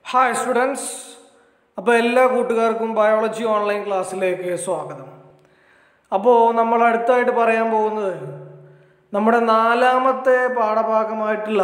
hi students അപ്പോൾ എല്ലാ കൂട്ടുകാർക്കും ബയോളജി ഓൺലൈൻ ക്ലാസ്സിലേക്ക് സ്വാഗതം അപ്പോൾ നമ്മൾ അടുത്തായിട്ട് പറയാൻ പോകുന്നത് നമ്മുടെ നാലാമത്തെ പാഠഭാഗമായിട്ടുള്ള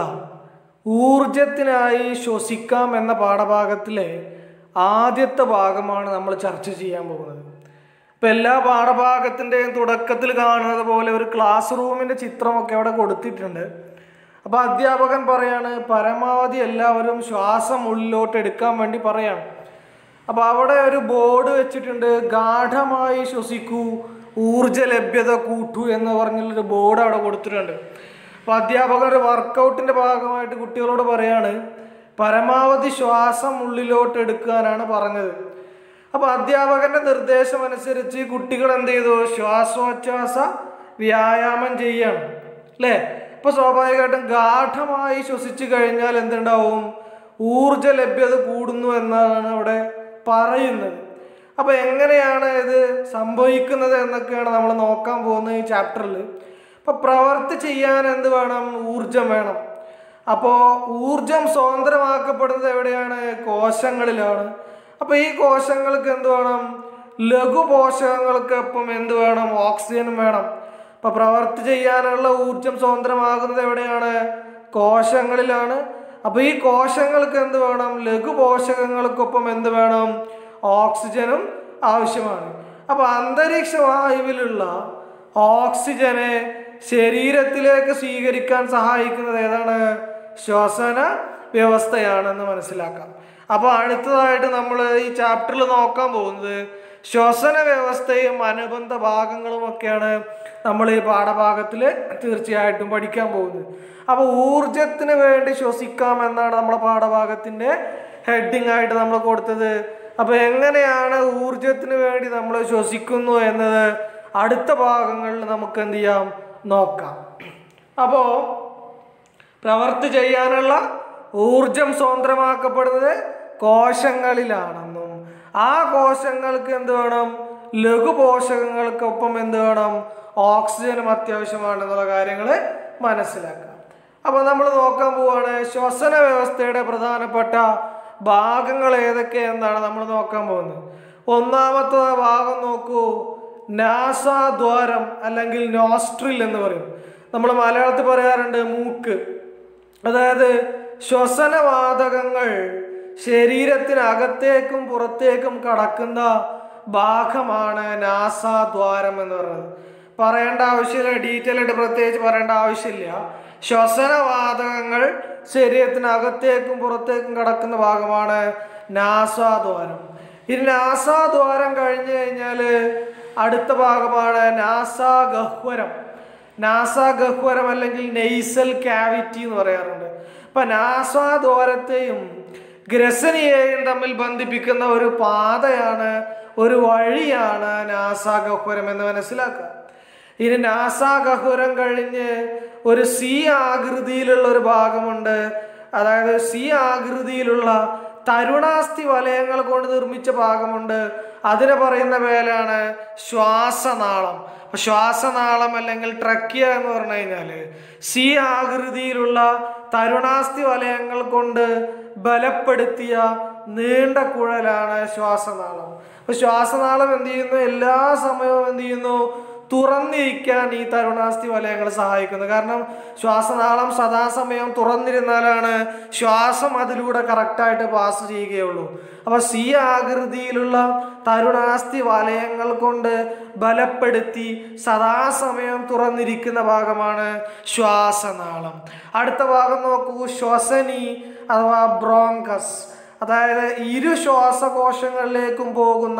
ഊർജത്തിനായി ശ്വസിക്കാം എന്ന പാഠഭാഗത്തിലെ ആദ്യത്തെ ഭാഗമാണ് നമ്മൾ ചർച്ച ചെയ്യാൻ പോകുന്നത് ഇപ്പം എല്ലാ പാഠഭാഗത്തിൻ്റെയും തുടക്കത്തിൽ കാണുന്നത് പോലെ ഒരു ക്ലാസ് റൂമിൻ്റെ ചിത്രമൊക്കെ അവിടെ കൊടുത്തിട്ടുണ്ട് അപ്പോൾ അധ്യാപകൻ പറയാണ് പരമാവധി എല്ലാവരും ശ്വാസം ഉള്ളിലോട്ട് എടുക്കാൻ വേണ്ടി പറയാണ് അപ്പോൾ അവിടെ ഒരു ബോർഡ് വെച്ചിട്ടുണ്ട് ഗാഠമായി ശ്വസിക്കൂ ഊർജ ലഭ്യത കൂട്ടൂ എന്ന് പറഞ്ഞുള്ളൊരു ബോർഡ് അവിടെ കൊടുത്തിട്ടുണ്ട് അപ്പോൾ അധ്യാപകർ വർക്കൗട്ടിൻ്റെ ഭാഗമായിട്ട് കുട്ടികളോട് പറയാണ് പരമാവധി ശ്വാസം ഉള്ളിലോട്ട് എടുക്കാനാണ് പറഞ്ഞത് അപ്പോൾ അധ്യാപകന്റെ നിർദ്ദേശം അനുസരിച്ച് കുട്ടികൾ എന്ത് ചെയ്തു ശ്വാസോച്ഛ്വാസ വ്യായാമം ചെയ്യണം അല്ലേ ഇപ്പൊ സ്വാഭാവികമായിട്ടും ഗാഠമായി ശ്വസിച്ചു കഴിഞ്ഞാൽ എന്തുണ്ടാവും ഊർജ ലഭ്യത കൂടുന്നു എന്നാണ് അവിടെ പറയുന്നത് അപ്പൊ എങ്ങനെയാണ് ഇത് സംഭവിക്കുന്നത് എന്നൊക്കെയാണ് നമ്മൾ നോക്കാൻ പോകുന്നത് ഈ ചാപ്റ്ററിൽ അപ്പൊ പ്രവർത്തി ചെയ്യാൻ എന്ത് വേണം ഊർജം വേണം അപ്പോൾ ഊർജം സ്വതന്ത്രമാക്കപ്പെടുന്നത് എവിടെയാണ് കോശങ്ങളിലാണ് അപ്പോൾ ഈ കോശങ്ങൾക്ക് എന്ത് വേണം ലഘു പോഷകങ്ങൾക്കൊപ്പം എന്ത് വേണം ഓക്സിജനും വേണം അപ്പോൾ പ്രവർത്തി ചെയ്യാനുള്ള ഊർജം സ്വതന്ത്രമാകുന്നത് എവിടെയാണ് കോശങ്ങളിലാണ് അപ്പോൾ ഈ കോശങ്ങൾക്ക് എന്ത് വേണം ലഘു പോഷകങ്ങൾക്കൊപ്പം എന്ത് വേണം ഓക്സിജനും ആവശ്യമാണ് അപ്പോൾ അന്തരീക്ഷ വായുവിലുള്ള ഓക്സിജനെ ശരീരത്തിലേക്ക് സ്വീകരിക്കാൻ സഹായിക്കുന്നത് ഏതാണ് ശ്വസന വ്യവസ്ഥയാണെന്ന് മനസ്സിലാക്കാം അപ്പോൾ അടുത്തതായിട്ട് നമ്മൾ ഈ ചാപ്റ്ററിൽ നോക്കാൻ പോകുന്നത് ശ്വസന വ്യവസ്ഥയും അനുബന്ധ ഭാഗങ്ങളും ഒക്കെയാണ് നമ്മൾ ഈ പാഠഭാഗത്തിൽ തീർച്ചയായിട്ടും പഠിക്കാൻ പോകുന്നത് അപ്പോൾ ഊർജത്തിന് വേണ്ടി ശ്വസിക്കാം എന്നാണ് നമ്മുടെ പാഠഭാഗത്തിൻ്റെ ഹെഡിങ് ആയിട്ട് നമ്മൾ കൊടുത്തത് അപ്പോൾ എങ്ങനെയാണ് ഊർജത്തിന് വേണ്ടി നമ്മൾ ശ്വസിക്കുന്നു എന്നത് അടുത്ത ഭാഗങ്ങളിൽ നമുക്ക് എന്ത് ചെയ്യാം നോക്കാം അപ്പോൾ പ്രവർത്തി ചെയ്യാനുള്ള ഊർജം സ്വതന്ത്രമാക്കപ്പെടുന്നത് കോശങ്ങളിലാണെന്നും ആ കോശങ്ങൾക്ക് എന്ത് വേണം ലഘു പോഷകങ്ങൾക്കൊപ്പം എന്ത് വേണം ഓക്സിജനും അത്യാവശ്യമാണെന്നുള്ള കാര്യങ്ങൾ മനസ്സിലാക്കാം അപ്പോൾ നമ്മൾ നോക്കാൻ പോവാണ് ശ്വസന വ്യവസ്ഥയുടെ പ്രധാനപ്പെട്ട ഭാഗങ്ങൾ ഏതൊക്കെ എന്നാണ് നമ്മൾ നോക്കാൻ പോകുന്നത് ഒന്നാമത്തെ ഭാഗം നോക്കൂ നാസാദ്വാരം അല്ലെങ്കിൽ നോസ്ട്രിൽ എന്ന് പറയും നമ്മൾ മലയാളത്തിൽ പറയാറുണ്ട് മൂക്ക് അതായത് ശ്വസനവാതകങ്ങൾ ശരീരത്തിനകത്തേക്കും പുറത്തേക്കും കടക്കുന്ന ഭാഗമാണ് നാസാദ്വാരം എന്ന് പറയുന്നത് പറയേണ്ട ആവശ്യമില്ല ഡീറ്റെയിൽ ആയിട്ട് പ്രത്യേകിച്ച് പറയേണ്ട ആവശ്യമില്ല ശ്വസനവാതകങ്ങൾ ശരീരത്തിനകത്തേക്കും പുറത്തേക്കും കടക്കുന്ന ഭാഗമാണ് നാസാദ്വാരം ഈ നാസാദ്വാരം കഴിഞ്ഞു കഴിഞ്ഞാൽ അടുത്ത ഭാഗമാണ് നാസാഗഹ്വരം നാസാഗഹ്വരം അല്ലെങ്കിൽ നെയ്സൽ കാവിറ്റി എന്ന് പറയാറുണ്ട് അപ്പൊ നാസാദ്വാരത്തെയും ഗ്രസനിയെയും തമ്മിൽ ബന്ധിപ്പിക്കുന്ന ഒരു പാതയാണ് ഒരു വഴിയാണ് നാസാഗഹ്വരം എന്ന് മനസ്സിലാക്കുക ഇനി നാസാഗഹ്വരം കഴിഞ്ഞ് ഒരു സി ആകൃതിയിലുള്ള ഒരു ഭാഗമുണ്ട് അതായത് സി ആകൃതിയിലുള്ള തരുണാസ്ഥി വലയങ്ങൾ കൊണ്ട് നിർമ്മിച്ച ഭാഗമുണ്ട് അതിന് പറയുന്ന പേരാണ് ശ്വാസനാളം അപ്പൊ ശ്വാസനാളം അല്ലെങ്കിൽ ട്രക്കിയ എന്ന് പറഞ്ഞു കഴിഞ്ഞാല് സി ആകൃതിയിലുള്ള തരുണാസ്ഥി വലയങ്ങൾ കൊണ്ട് ബലപ്പെടുത്തിയ നീണ്ട കുഴലാണ് ശ്വാസനാളം അപ്പൊ ശ്വാസനാളം എന്ത് ചെയ്യുന്നു എല്ലാ സമയവും എന്ത് ചെയ്യുന്നു തുറന്നിരിക്കാൻ ഈ തരുണാസ്ഥി വലയങ്ങൾ സഹായിക്കുന്നത് കാരണം ശ്വാസനാളം സദാസമയം തുറന്നിരുന്നാലാണ് ശ്വാസം അതിലൂടെ കറക്റ്റായിട്ട് പാസ് ചെയ്യുകയുള്ളൂ അപ്പൊ സി ആകൃതിയിലുള്ള തരുണാസ്ഥി വലയങ്ങൾ കൊണ്ട് ബലപ്പെടുത്തി സദാസമയം തുറന്നിരിക്കുന്ന ഭാഗമാണ് ശ്വാസനാളം അടുത്ത ഭാഗം നോക്കൂ ശ്വസനി അഥവാ ബ്രോങ്കസ് അതായത് ഇരു ശ്വാസകോശങ്ങളിലേക്കും പോകുന്ന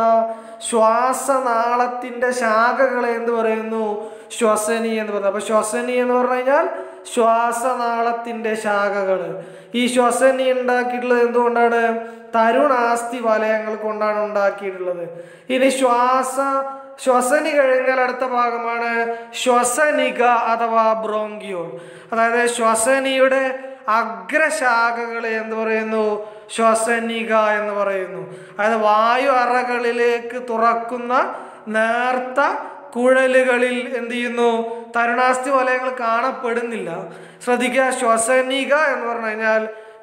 ശ്വാസനാളത്തിന്റെ ശാഖകളെ എന്ത് പറയുന്നു ശ്വസനി എന്ന് പറയുന്നത് അപ്പൊ ശ്വസനി എന്ന് പറഞ്ഞു കഴിഞ്ഞാൽ ശ്വാസനാളത്തിന്റെ ശാഖകൾ ഈ ശ്വസനി ഉണ്ടാക്കിയിട്ടുള്ളത് എന്തുകൊണ്ടാണ് തരുണാസ്ഥി വലയങ്ങൾ കൊണ്ടാണ് ഉണ്ടാക്കിയിട്ടുള്ളത് ഇനി ശ്വാസ ശ്വസനി കഴിഞ്ഞാൽ അടുത്ത ഭാഗമാണ് ശ്വസനിക അഥവാ ബ്രോങ്കിയോൾ അതായത് ശ്വസനിയുടെ അഗ്രശാഖകളെ എന്ന് പറയുന്നു ശ്വസനിക എന്ന് പറയുന്നു അതായത് വായു അറകളിലേക്ക് തുറക്കുന്ന നേർത്ത കുഴലുകളിൽ എന്ത് ചെയ്യുന്നു തരുണാസ്ഥി വലയങ്ങൾ കാണപ്പെടുന്നില്ല ശ്രദ്ധിക്കുക ശ്വസനിക എന്ന് പറഞ്ഞു കഴിഞ്ഞാൽ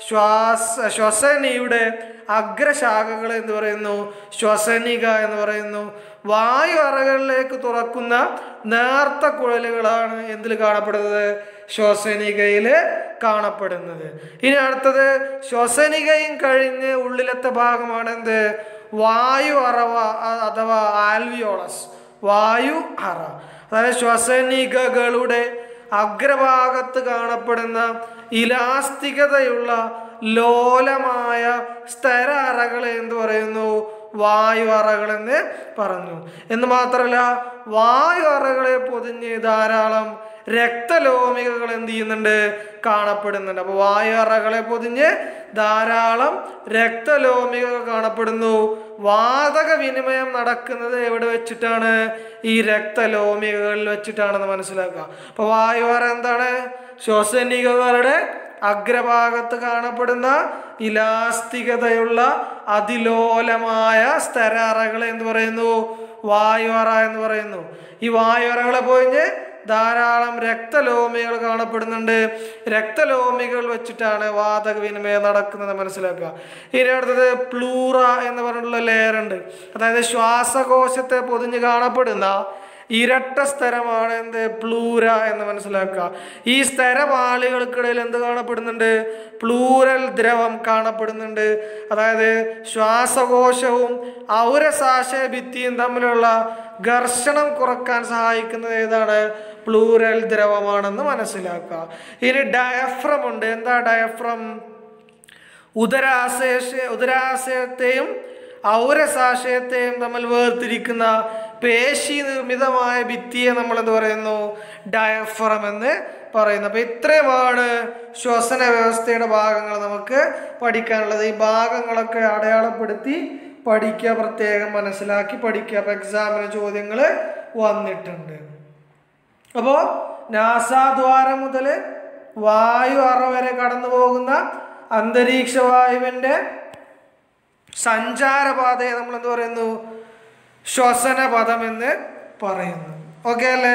ശ്വാസ ശ്വസനിയുടെ അഗ്രശാഖകൾ എന്ന് പറയുന്നു ശ്വസനിക എന്ന് പറയുന്നു വായു അറകളിലേക്ക് തുറക്കുന്ന നേർത്ത കുഴലുകളാണ് എന്തിൽ കാണപ്പെടുന്നത് ശ്വസനികയിൽ കാണപ്പെടുന്നത് ഇനി അടുത്തത് ശ്വസനികയും കഴിഞ്ഞ് ഉള്ളിലത്തെ ഭാഗമാണ് എന്ത് വായു അറവ അ- അഥവാ ആൽവിയോളസ് വായു അറ അതായത് ശ്വസനികകളുടെ അഗ്രഭാഗത്ത് കാണപ്പെടുന്ന ഇലാസ്തികതയുള്ള ലോലമായ സ്ഥിര അറകളെ എന്ത് പറയുന്നു വായു അറകളെന്ന് പറഞ്ഞു എന്ന് മാത്രമല്ല വായു അറകളെ പൊതിഞ്ഞ് ധാരാളം രക്തലോമികകൾ എന്ത് ചെയ്യുന്നുണ്ട് കാണപ്പെടുന്നുണ്ട് അപ്പോൾ വായു അറകളെ പൊതിഞ്ഞ് ധാരാളം രക്തലോമികകൾ കാണപ്പെടുന്നു വാതക വിനിമയം നടക്കുന്നത് എവിടെ വെച്ചിട്ടാണ് ഈ രക്തലോമികകളിൽ വെച്ചിട്ടാണെന്ന് മനസ്സിലാക്കുക അപ്പോൾ വായു അറ എന്താണ് ശ്വസനികകളുടെ അഗ്രഭാഗത്ത് കാണപ്പെടുന്ന ഇലാസ്തികതയുള്ള അതിലോലമായ സ്ഥരാറകളെ എന്ന് പറയുന്നു വായുവറ എന്ന് പറയുന്നു ഈ വായുവറകളെ പോയിഞ്ഞ് ധാരാളം രക്തലോമികൾ കാണപ്പെടുന്നുണ്ട് രക്തലോമികൾ വെച്ചിട്ടാണ് വാതക വിനിമയം നടക്കുന്നത് മനസ്സിലാക്കുക ഇനി അടുത്തത് പ്ലൂറ എന്ന് പറഞ്ഞിട്ടുള്ള ലെയർ ഉണ്ട് അതായത് ശ്വാസകോശത്തെ പൊതിഞ്ഞ് കാണപ്പെടുന്ന ഇരട്ട സ്ഥലമാണ് എന്ത് പ്ലൂര എന്ന് മനസ്സിലാക്കുക ഈ സ്ഥലപാളികൾക്കിടയിൽ എന്ത് കാണപ്പെടുന്നുണ്ട് പ്ലൂരൽ ദ്രവം കാണപ്പെടുന്നുണ്ട് അതായത് ശ്വാസകോശവും ഔരസാശയ ഭിത്തിയും തമ്മിലുള്ള ഘർഷണം കുറക്കാൻ സഹായിക്കുന്നത് ഏതാണ് പ്ലൂരൽ ദ്രവമാണെന്ന് മനസ്സിലാക്കുക ഇനി ഡയഫ്രം ഉണ്ട് എന്താ ഡയഫ്രം ഉദരാശയ ഉദരാശയത്തെയും ഔരസാശയത്തെയും തമ്മിൽ വേർതിരിക്കുന്ന പേശി നിർമ്മിതമായ ഭിത്തിയെ നമ്മൾ എന്ത് പറയുന്നു ഡയഫ്രം എന്ന് പറയുന്നു അപ്പോൾ ഇത്രയുമാണ് ശ്വസന വ്യവസ്ഥയുടെ ഭാഗങ്ങൾ നമുക്ക് പഠിക്കാനുള്ളത് ഈ ഭാഗങ്ങളൊക്കെ അടയാളപ്പെടുത്തി പഠിക്കുക പ്രത്യേകം മനസ്സിലാക്കി പഠിക്കുക അപ്പോൾ എക്സാമിന് ചോദ്യങ്ങൾ വന്നിട്ടുണ്ട് അപ്പോൾ നാസാദ്വാരം മുതൽ വായു അറ വരെ കടന്നു പോകുന്ന അന്തരീക്ഷ വായുവിൻ്റെ സഞ്ചാരപാതയെ നമ്മൾ എന്ത് പറയുന്നു ശ്വസനപഥം എന്ന് പറയുന്നു ഓക്കെ അല്ലേ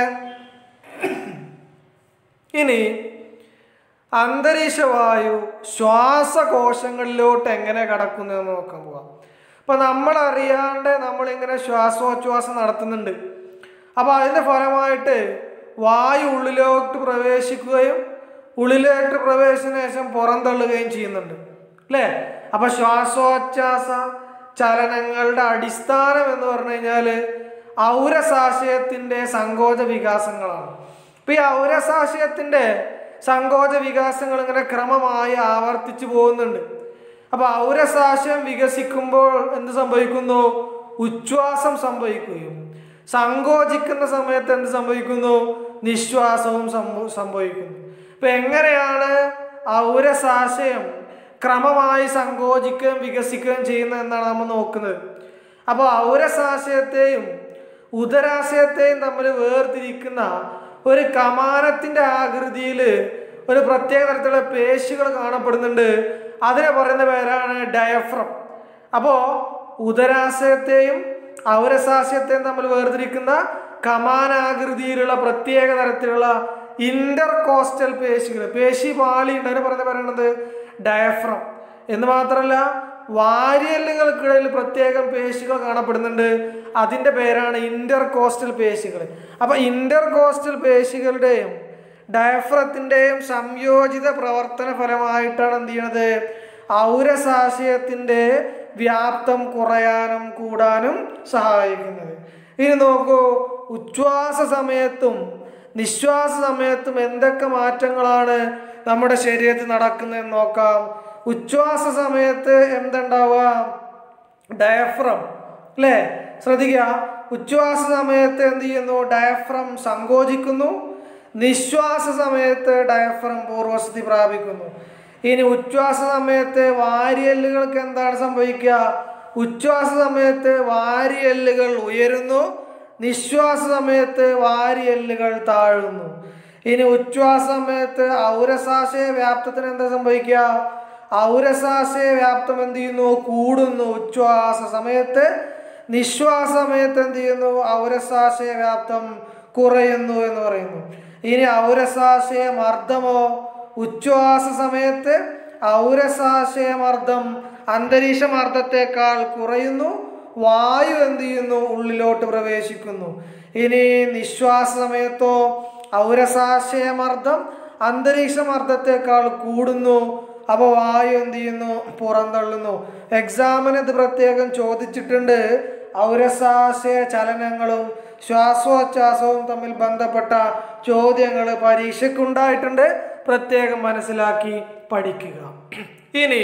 ഇനി അന്തരീക്ഷ വായു ശ്വാസകോശങ്ങളിലോട്ട് എങ്ങനെ കടക്കുന്നു എന്ന് നോക്കാൻ പോവാം അപ്പൊ നമ്മൾ അറിയാണ്ട് നമ്മളിങ്ങനെ ശ്വാസോച്ഛ്വാസം നടത്തുന്നുണ്ട് അപ്പൊ അതിന്റെ ഫലമായിട്ട് വായു ഉള്ളിലോട്ട് പ്രവേശിക്കുകയും ഉള്ളിലോട്ട് പ്രവേശിച്ച ശേഷം പുറന്തള്ളുകയും ചെയ്യുന്നുണ്ട് അല്ലേ അപ്പൊ ശ്വാസോച്ഛ്വാസ ചലനങ്ങളുടെ അടിസ്ഥാനം എന്ന് പറഞ്ഞു കഴിഞ്ഞാൽ ഔരസാശയത്തിന്റെ സങ്കോച വികാസങ്ങളാണ് അപ്പൊ ഈ ഔരസാശയത്തിന്റെ സങ്കോച വികാസങ്ങൾ ഇങ്ങനെ ക്രമമായി ആവർത്തിച്ചു പോകുന്നുണ്ട് അപ്പൊ ഔരസാശയം വികസിക്കുമ്പോൾ എന്ത് സംഭവിക്കുന്നു ഉച്ഛ്വാസം സംഭവിക്കുകയും സങ്കോചിക്കുന്ന സമയത്ത് എന്ത് സംഭവിക്കുന്നു നിശ്വാസവും സംഭ- സംഭവിക്കുന്നു ഇപ്പൊ എങ്ങനെയാണ് ഔരസാശയം ക്രമമായി സങ്കോചിക്കുകയും വികസിക്കുകയും ചെയ്യുന്നത് എന്നാണ് നമ്മൾ നോക്കുന്നത് അപ്പോൾ ഔരസാശയത്തെയും ഉദരാശയത്തെയും തമ്മിൽ വേർതിരിക്കുന്ന ഒരു കമാനത്തിന്റെ ആകൃതിയിൽ ഒരു പ്രത്യേക തരത്തിലുള്ള പേശികൾ കാണപ്പെടുന്നുണ്ട് അതിനെ പറയുന്ന പേരാണ് ഡയഫ്രം അപ്പോൾ ഉദരാശയത്തെയും ഔരസാശയത്തെയും തമ്മിൽ വേർതിരിക്കുന്ന കമാനാകൃതിയിലുള്ള പ്രത്യേക തരത്തിലുള്ള ഇന്റർ കോസ്റ്റൽ പേശികൾ പേശി പാളി ഉണ്ട് അതിന് പറയുന്ന പറയുന്നത് ഡയഫ്രം എന്ന് മാത്രമല്ല വാരിയല്ലുകൾക്കിടയിൽ പ്രത്യേകം പേശികൾ കാണപ്പെടുന്നുണ്ട് അതിൻ്റെ പേരാണ് ഇന്റർ കോസ്റ്റൽ പേശികൾ അപ്പൊ ഇന്റർ കോസ്റ്റൽ പേശികളുടെയും ഡയഫ്രത്തിൻ്റെയും സംയോജിത പ്രവർത്തന ഫലമായിട്ടാണ് എന്ത് ചെയ്യണത് ഔരസാശയത്തിൻ്റെ വ്യാപ്തം കുറയാനും കൂടാനും സഹായിക്കുന്നത് ഇനി നോക്കൂ ഉച്ഛ്വാസ സമയത്തും നിശ്വാസ സമയത്തും എന്തൊക്കെ മാറ്റങ്ങളാണ് നമ്മുടെ ശരീരത്തിൽ നടക്കുന്നതെന്ന് നോക്കാം ഉച്ഛ്വാസ സമയത്ത് എന്തുണ്ടാവുക ഡയഫ്രം അല്ലേ ശ്രദ്ധിക്കുക ഉച്ഛ്വാസ സമയത്ത് എന്ത് ചെയ്യുന്നു ഡയഫ്രം സങ്കോചിക്കുന്നു നിശ്വാസ സമയത്ത് ഡയഫ്രം പൂർവസ്ഥിതി പ്രാപിക്കുന്നു ഇനി ഉച്ഛ്വാസ സമയത്ത് വാരിയല്ലുകൾക്ക് എന്താണ് സംഭവിക്കുക ഉച്ഛ്വാസ സമയത്ത് വാരിയല്ലുകൾ ഉയരുന്നു നിശ്വാസ സമയത്ത് വാരിയല്ലുകൾ താഴുന്നു ഇനി ഉച്ഛ്വാസ സമയത്ത് ഔരസാശയ വ്യാപ്തത്തിന് എന്താ സംഭവിക്കുക ഔരസാശയ വ്യാപ്തം എന്ത് ചെയ്യുന്നു കൂടുന്നു ഉച്ഛ്വാസ സമയത്ത് നിശ്വാസ സമയത്ത് എന്ത് ചെയ്യുന്നു ഔരസാശയ വ്യാപ്തം കുറയുന്നു എന്ന് പറയുന്നു ഇനി ഔരസാശയ മർദ്ദമോ ഉച്ഛ്വാസ സമയത്ത് ഔരസാശയമർദ്ദം അന്തരീക്ഷമർദ്ദത്തെക്കാൾ കുറയുന്നു വായു എന്ത് ചെയ്യുന്നു ഉള്ളിലോട്ട് പ്രവേശിക്കുന്നു ഇനി നിശ്വാസ സമയത്തോ ഔരസാശയമർദ്ദം അന്തരീക്ഷമർദ്ദത്തെക്കാൾ കൂടുന്നു അപ്പോൾ വായു എന്ത് ചെയ്യുന്നു പുറന്തള്ളുന്നു എക്സാമിന് ഇത് പ്രത്യേകം ചോദിച്ചിട്ടുണ്ട് ഔരസാശയ ചലനങ്ങളും ശ്വാസോച്ഛ്വാസവും തമ്മിൽ ബന്ധപ്പെട്ട ചോദ്യങ്ങൾ പരീക്ഷയ്ക്കുണ്ടായിട്ടുണ്ട് പ്രത്യേകം മനസ്സിലാക്കി പഠിക്കുക ഇനി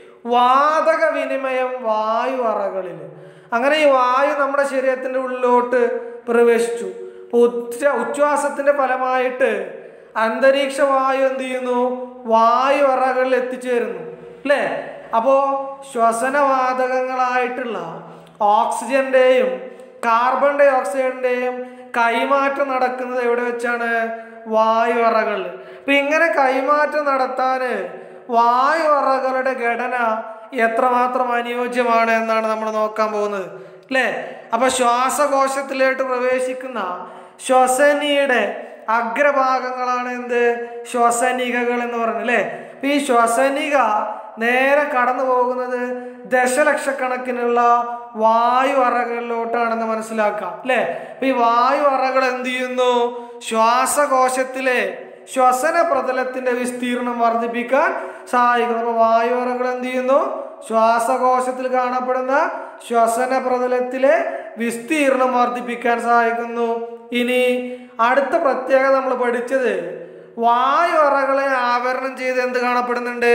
വാതക വിനിമയം വായു അറകളിൽ അങ്ങനെ ഈ വായു നമ്മുടെ ശരീരത്തിൻ്റെ ഉള്ളിലോട്ട് പ്രവേശിച്ചു അപ്പോൾ ഉച്ച ഉച്ഛ്വാസത്തിൻ്റെ ഫലമായിട്ട് അന്തരീക്ഷ വായു എന്ത് ചെയ്യുന്നു വായു അറകളിൽ എത്തിച്ചേരുന്നു അല്ലേ അപ്പോൾ ശ്വസനവാതകങ്ങളായിട്ടുള്ള ഓക്സിജന്റെയും കാർബൺ ഡൈ ഓക്സൈഡിന്റെയും കൈമാറ്റം നടക്കുന്നത് എവിടെ വെച്ചാണ് വായു അറകളിൽ അപ്പൊ ഇങ്ങനെ കൈമാറ്റം നടത്താൻ വായു അറകളുടെ ഘടന എത്രമാത്രം അനുയോജ്യമാണ് എന്നാണ് നമ്മൾ നോക്കാൻ പോകുന്നത് അല്ലേ അപ്പൊ ശ്വാസകോശത്തിലോട്ട് പ്രവേശിക്കുന്ന ശ്വസനിയുടെ അഗ്രഭാഗങ്ങളാണ് എന്ത് ശ്വസനികകൾ എന്ന് പറയുന്നത് അല്ലേ അപ്പൊ ഈ ശ്വസനിക നേരെ കടന്നു പോകുന്നത് ദശലക്ഷക്കണക്കിനുള്ള വായു അറകളിലോട്ടാണെന്ന് മനസ്സിലാക്കാം അല്ലേ അപ്പൊ ഈ വായു അറകൾ എന്ത് ചെയ്യുന്നു ശ്വാസകോശത്തിലെ ശ്വസന പ്രതലത്തിന്റെ വിസ്തീർണം വർദ്ധിപ്പിക്കാൻ സഹായിക്കുന്നു അപ്പൊ വായു അറകൾ എന്ത് ചെയ്യുന്നു ശ്വാസകോശത്തിൽ കാണപ്പെടുന്ന ശ്വസന പ്രതലത്തിലെ വിസ്തീർണം വർദ്ധിപ്പിക്കാൻ സഹായിക്കുന്നു ഇനി അടുത്ത പ്രത്യേകത നമ്മൾ പഠിച്ചത് വായു അറകളെ ആവരണം ചെയ്ത് എന്ത് കാണപ്പെടുന്നുണ്ട്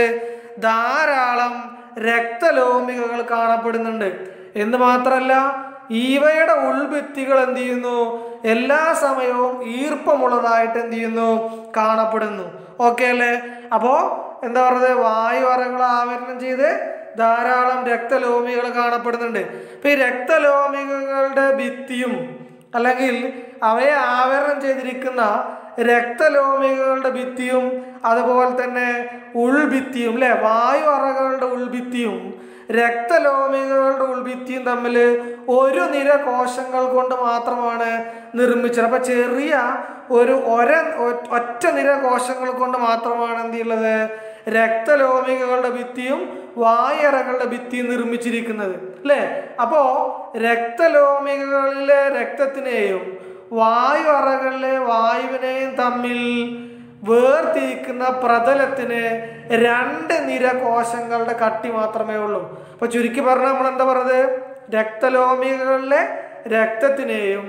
ധാരാളം രക്തലോമികകൾ കാണപ്പെടുന്നുണ്ട് എന്ന് മാത്രമല്ല ഇവയുടെ ഉൾഭിത്തികൾ എന്ത് ചെയ്യുന്നു എല്ലാ സമയവും ഈർപ്പമുള്ളതായിട്ട് എന്ത് ചെയ്യുന്നു കാണപ്പെടുന്നു ഓക്കെ അല്ലേ അപ്പോൾ എന്താ പറയുന്നത് വായു അറകൾ ആവരണം ചെയ്ത് ധാരാളം രക്തലോമികൾ കാണപ്പെടുന്നുണ്ട് അപ്പൊ ഈ രക്തലോമികകളുടെ ഭിത്തിയും അല്ലെങ്കിൽ അവയെ ആവരണം ചെയ്തിരിക്കുന്ന രക്തലോമികകളുടെ ഭിത്തിയും അതുപോലെ തന്നെ ഉൾഭിത്തിയും അല്ലെ വായു അറകളുടെ ഉൾഭിത്തിയും രക്തലോമികകളുടെ ഉൾഭിത്തിയും തമ്മിൽ ഒരു നിര കോശങ്ങൾ കൊണ്ട് മാത്രമാണ് നിർമ്മിച്ചത് അപ്പൊ ചെറിയ ഒരു ഒര ഒറ്റ നിര കോശങ്ങൾ കൊണ്ട് മാത്രമാണ് എന്ത് ചെയ്യുന്നത് രക്തലോമികകളുടെ ഭിത്തിയും വായറകളുടെ ഭിത്തിയും നിർമ്മിച്ചിരിക്കുന്നത് അല്ലേ അപ്പോ രക്തലോമികകളിലെ രക്തത്തിനെയും വായു അറകളിലെ വായുവിനെയും തമ്മിൽ വേർതിരിക്കുന്ന പ്രതലത്തിന് രണ്ട് നിര കോശങ്ങളുടെ കട്ടി മാത്രമേ ഉള്ളൂ അപ്പൊ ചുരുക്കി പറഞ്ഞാൽ നമ്മൾ എന്താ പറയുന്നത് രക്തലോമികളിലെ രക്തത്തിനെയും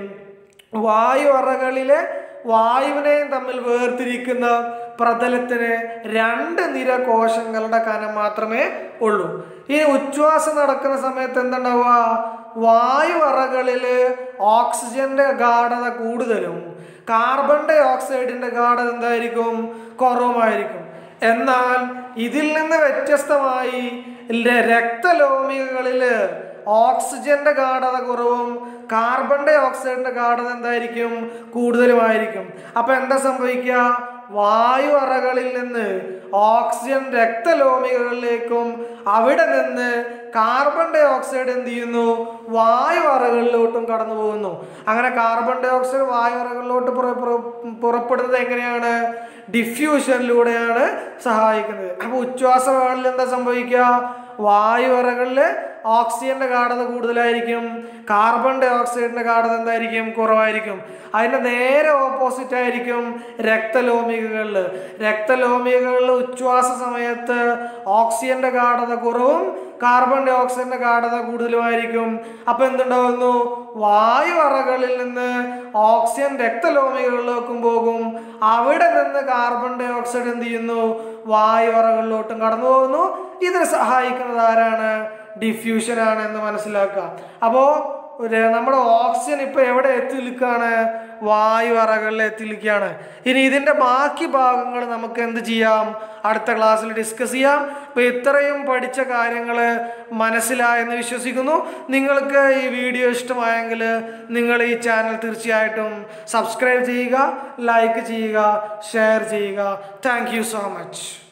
വായു അറകളിലെ വായുവിനെയും തമ്മിൽ വേർതിരിക്കുന്ന പ്രതലത്തിന് രണ്ട് നിര കോശങ്ങളുടെ കനം മാത്രമേ ഉള്ളൂ ഈ ഉച്ഛ്വാസം നടക്കുന്ന സമയത്ത് എന്തുണ്ടാവുക വായു അറകളിൽ ഓക്സിജന്റെ ഗാഠത കൂടുതലും കാർബൺ ഡൈ ഓക്സൈഡിന്റെ ഗാഠത എന്തായിരിക്കും കുറവുമായിരിക്കും എന്നാൽ ഇതിൽ നിന്ന് വ്യത്യസ്തമായി ല- രക്തലോമികകളിൽ ഓക്സിജന്റെ ഗാഠത കുറവും കാർബൺ ഡൈ ഓക്സൈഡിന്റെ ഗാഠത എന്തായിരിക്കും കൂടുതലുമായിരിക്കും അപ്പൊ എന്താ സംഭവിക്കുക വായു അറകളിൽ നിന്ന് ഓക്സിജൻ രക്തലോമികകളിലേക്കും അവിടെ നിന്ന് കാർബൺ ഡൈ ഓക്സൈഡ് എന്ത് ചെയ്യുന്നു വായു അറകളിലോട്ടും കടന്നു പോകുന്നു അങ്ങനെ കാർബൺ ഡൈ ഓക്സൈഡ് വായു അറകളിലോട്ട് പുറ- പുറ- പുറപ്പെടുന്നത് എങ്ങനെയാണ് ഡിഫ്യൂഷനിലൂടെയാണ് സഹായിക്കുന്നത് അപ്പൊ ഉച്ഛ്വാസവേളയിൽ എന്താ സംഭവിക്കുക വായു അറകളിൽ ഓക്സിജന്റെ ഗാഠത കൂടുതലായിരിക്കും കാർബൺ ഡൈ ഓക്സൈഡിന്റെ ഗാഠത എന്തായിരിക്കും കുറവായിരിക്കും അതിന്റെ നേരെ ഓപ്പോസിറ്റ് ആയിരിക്കും രക്തലോമികകളിൽ രക്തലോമികകളിൽ ഉച്ഛ്വാസ സമയത്ത് ഓക്സിജന്റെ ഗാഠത കുറവും കാർബൺ ഡൈ ഓക്സൈഡിന്റെ ഗാഠത കൂടുതലുമായിരിക്കും അപ്പൊ എന്തുണ്ടാവുന്നു വായു അറകളിൽ നിന്ന് ഓക്സിജൻ രക്തലോമികളിലേക്കും പോകും അവിടെ നിന്ന് കാർബൺ ഡൈ ഓക്സൈഡ് എന്ത് ചെയ്യുന്നു വായു അറകളിലോട്ടും കടന്നു പോകുന്നു ഇതിന് സഹായിക്കുന്നത് ആരാണ് ഡിഫ്യൂഷൻ ആണ് എന്ന് മനസ്സിലാക്കുക അപ്പോൾ ഒരു നമ്മുടെ ഓക്സിജൻ ഇപ്പൊ എവിടെ എത്തി നിൽക്കുകയാണ് വായു അറകളിൽ എത്തി നിൽക്കുകയാണ് ഇനി ഇതിന്റെ ബാക്കി ഭാഗങ്ങൾ നമുക്ക് എന്ത് ചെയ്യാം അടുത്ത ക്ലാസ്സിൽ ഡിസ്കസ് ചെയ്യാം അപ്പൊ ഇത്രയും പഠിച്ച കാര്യങ്ങൾ മനസ്സിലായെന്ന് വിശ്വസിക്കുന്നു നിങ്ങൾക്ക് ഈ വീഡിയോ ഇഷ്ടമായെങ്കിൽ നിങ്ങൾ ഈ ചാനൽ തീർച്ചയായിട്ടും സബ്സ്ക്രൈബ് ചെയ്യുക ലൈക്ക് ചെയ്യുക ഷെയർ ചെയ്യുക താങ്ക് യു സോ മച്ച്